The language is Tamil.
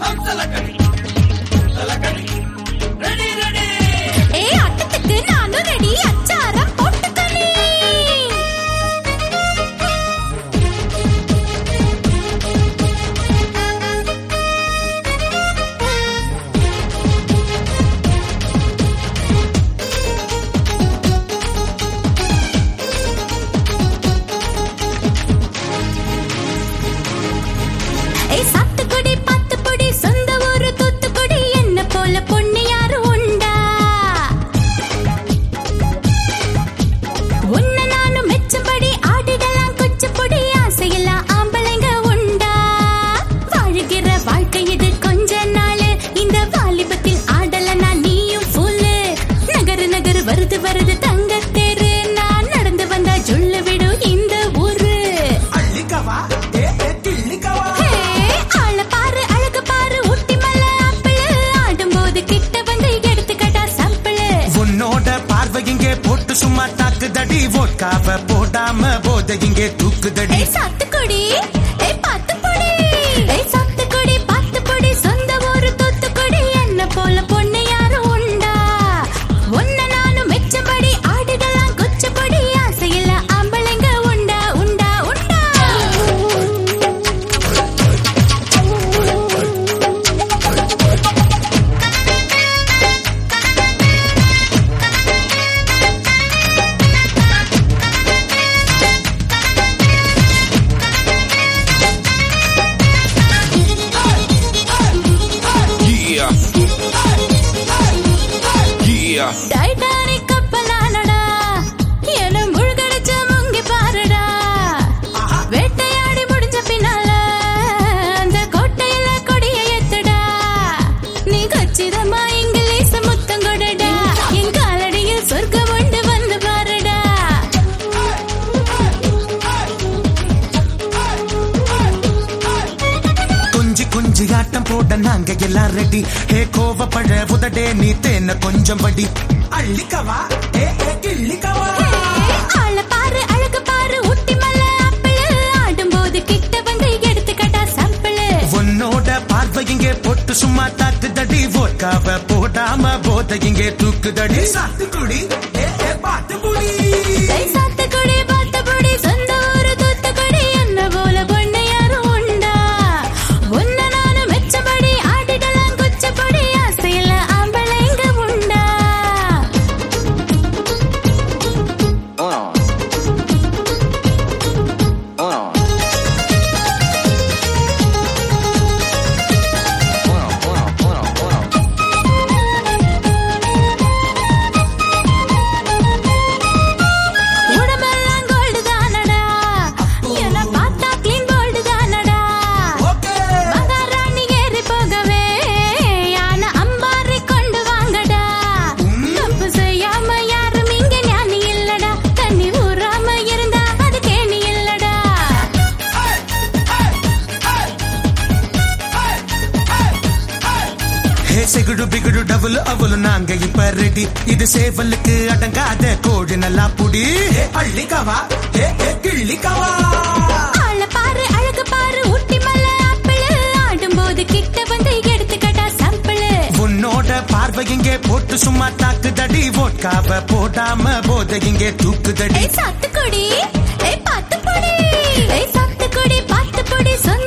ஏ ஆட்டத்துக்கு நானும் ரெடி அச்சாரம் போட்டுக்கணி ஏய் சாத்துக்குடி பாத்துக்குடி சொந்த ஊரு தூத்துக்குடி என்ன போல பொண்ணு யாரும் உண்டா உன்னை நானும் மெச்சபடி ஆடிடலாம் குச்சிப்புடி ஆசையெல்லாம் ஆம்பளைங்க உண்டா வாழுகிற வாழ்க்கை இது கொஞ்ச நாள் இந்த வாலிபத்தில் ஆடலனா நீயும் ஃபுல்லு நகரு நகரு வருது வருது தங்கத்தேரு நான் நடந்து வந்தா ஜொல்லு விடும் இந்த ஊரு அள்ளிக்கவா ஏ ஏ கிள்ளிக்கவா ஹே, ஆள பாரு அழகு பாரு ஊட்டி மலை ஆப்பிளு ஆடும்போது கிட்ட வந்து எடுத்துக்கடா சாப்பிளு உன்னோட பார்வை இங்கே போட்டு சும்மா தாக்குதடி வோட்காவ போடாம போத இங்கே தூக்குதடி ஏய் சாத்துக்குடி ஏய் பாத்துக்குடி ஏய் சாத்துக்குடி பாத்துக்குடி சொந்த ஊரு தூத்துக்குடி என்ன போல பொண்ணு யாரும் உண்டா உன்னை நானும் மெச்சபடி ஆடிடலாம் குச்சிப்படி ஆசையில்ல ஆம்பளைங்க உண்டா உண்டா உண்டா Yeah. Yeah. டைட்டானிக் கப்பலானடா என முழுகடிச்ச முங்கி பாருடா வேட்டையாடி முடிஞ்ச பின்னால அந்த கோட்டையில கொடிய ஏத்துடா நீ கச்சிதமா இங்கிலீஷ் முத்தம் கொடுடா என் காலடியில் சொர்க்கம் உண்டு வந்து பாருடா கொஞ்சி கொஞ்சி ஆட்டம் போட நாங்க எல்லாம் ரெடி ஹே கோவப்பழ உதடே நீ தேன கொஞ்சம் படி அள்ளிக்கவா ஏ ஏ கிள்ளிக்கவா ஆள பாரு அழகு பாரு ஊட்டி மலை ஆப்பிளு ஆடும்போது கிட்ட வந்து எடுத்துக்கடா சாம்பிளு உன்னோட பார்வை இங்கே போட்டு சும்மா தாக்குதடி வோட்காவ போடாம போத இங்கே தூக்குதடி சாத்துக்குடி ஏ ஏ பாத்துக்குடி ஏய் சாத்துக்குடி பாத்துக்குடி சொந்த ஊரு தூத்துக்குடி என்ன போல பொண்ணு யாரும் உண்டா உன்னை நானும் மெச்சபடி ஆடிடலாம் குச்சிப்படி ஆசையில ஆம்பளைங்க உண்டா Uno. Uno. Uno, uno, uno, uno. உடம்பெல்லாம் கோல்டு தானடா என்ன பார்த்தா கிளீன் கோல்டு தானடா ஓகே மகாராணி ஏறி போகவே யானை அம்பாரி கொண்டு வாங்கடா தப்பு செய்யாம யாரும் இங்க ஞானி இல்லடா தண்ணி ஊறாம இருந்தா அது கேணி இல்லடா ஹே செகுடு பிகுடு டபுள் அவளு நாங்க இப்ப ரெடி இது சேவலுக்கு அடங்காத கோழி நல்லா புடி ஹே அள்ளிக்கவா ஹே ஹே கிள்ளிக்கவா ஆள பாரு அழகு பாரு ஊட்டி மலை ஆப்பிளு ஆடும்போது கிட்ட வந்து எடுத்துக்கடா சாம்பிளு உன்னோட பார்வை இங்கே போட்டு சும்மா தாக்குதடி வோட்காவ போடாம போத இங்கே தூக்குதடி ஏய் சாத்துக்குடி ஏய் பாத்துக்குடி ஏய் சாத்துக்குடி பாத்துக்குடி சொந்த